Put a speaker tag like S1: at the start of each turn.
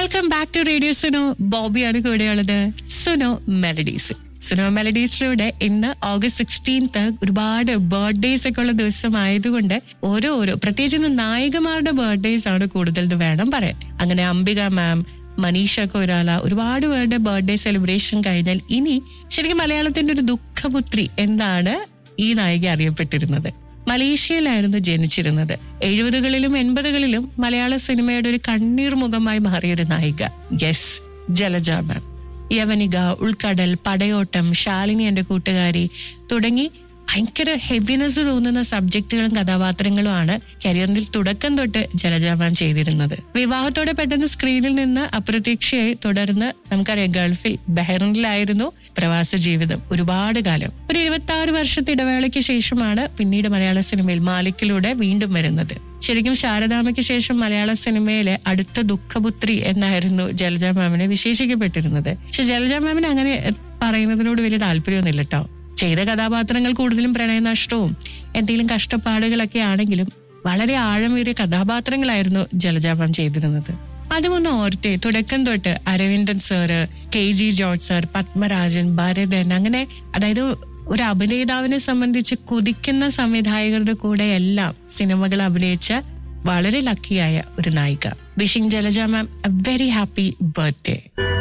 S1: welcome back to radio Suno ബോബിയാണ് കൂടെയുള്ളത് Suno melodies Suno മെലഡീസിലൂടെ ഇന്ന് ഓഗസ്റ്റ് സിക്സ്റ്റീൻത്ത് ഒരുപാട് ബർത്ത്ഡേസ് ഒക്കെ ഉള്ള ദിവസം ആയതുകൊണ്ട് ഓരോ ഓരോ പ്രത്യേകിച്ച് ഇന്ന് നായികമാരുടെ ബർത്ത്ഡേസ് ആണ് കൂടുതൽ എന്ന് വേണം പറയാൻ അങ്ങനെ അംബിക മാം മനീഷ കൊരാല ഒരുപാട് പേരുടെ ബർത്ത്ഡേ സെലിബ്രേഷൻ കഴിഞ്ഞാൽ ഇനി ശരിക്കും മലയാളത്തിന്റെ ഒരു ദുഃഖപുത്രി എന്നാണ് ഈ നായിക അറിയപ്പെട്ടിരുന്നത് മലേഷ്യയിലായിരുന്നു ജനിച്ചിരുന്നത് എഴുപതുകളിലും എൺപതുകളിലും മലയാള സിനിമയുടെ ഒരു കണ്ണീർ മുഖമായി മാറിയ ഒരു നായിക യെസ് ജലജ മാം യവനിക ഉൾക്കടൽ പടയോട്ടം ശാലിനി എന്റെ കൂട്ടുകാരി തുടങ്ങി ഭയങ്കര ഹെവിനെസ് തോന്നുന്ന സബ്ജക്റ്റുകളും കഥാപാത്രങ്ങളുമാണ് കരിയറിന്റെ തുടക്കം തൊട്ട് ജലജ മാം ചെയ്തിരുന്നത് വിവാഹത്തോടെ പെട്ടെന്ന് സ്ക്രീനിൽ നിന്ന് അപ്രതീക്ഷയായി തുടർന്ന് നമുക്കറിയാം ഗൾഫിൽ ബഹ്റിനിലായിരുന്നു പ്രവാസ ജീവിതം ഒരുപാട് കാലം ഒരു ഇരുപത്തി ആറ് വർഷത്തെ ഇടവേളയ്ക്ക് ശേഷമാണ് പിന്നീട് മലയാള സിനിമയിൽ മാലിക്കിലൂടെ വീണ്ടും വരുന്നത് ശരിക്കും ശാരദാമയ്ക്ക് ശേഷം മലയാള സിനിമയിലെ അടുത്ത ദുഃഖപുത്രി എന്നായിരുന്നു ജലജ മാമിനെ വിശേഷിക്കപ്പെട്ടിരുന്നത് പക്ഷെ ജലജ മാമിന് അങ്ങനെ എഹ്, പറയുന്നതിനോട് വലിയ താല്പര്യമൊന്നുമില്ല കേട്ടോ ചെയ്ത കഥാപാത്രങ്ങൾ കൂടുതലും പ്രണയനഷ്ടവും എന്തെങ്കിലും കഷ്ടപ്പാടുകളൊക്കെ ആണെങ്കിലും വളരെ ആഴമേറിയ കഥാപാത്രങ്ങളായിരുന്നു ജലജ മാം ചെയ്തിരുന്നത് അതുമൊന്ന് ഓർത്തെ തുടക്കം തൊട്ട് Aravindan sir K G George sir Padmarajan Bharathan അങ്ങനെ അതായത് ഒരു അഭിനേതാവിനെ സംബന്ധിച്ച് കുതിക്കുന്ന സംവിധായകരുടെ കൂടെ എല്ലാം സിനിമകൾ അഭിനയിച്ച വളരെ ലക്കിയായ ഒരു നായിക wishing Jalaja ma'am a very happy birthday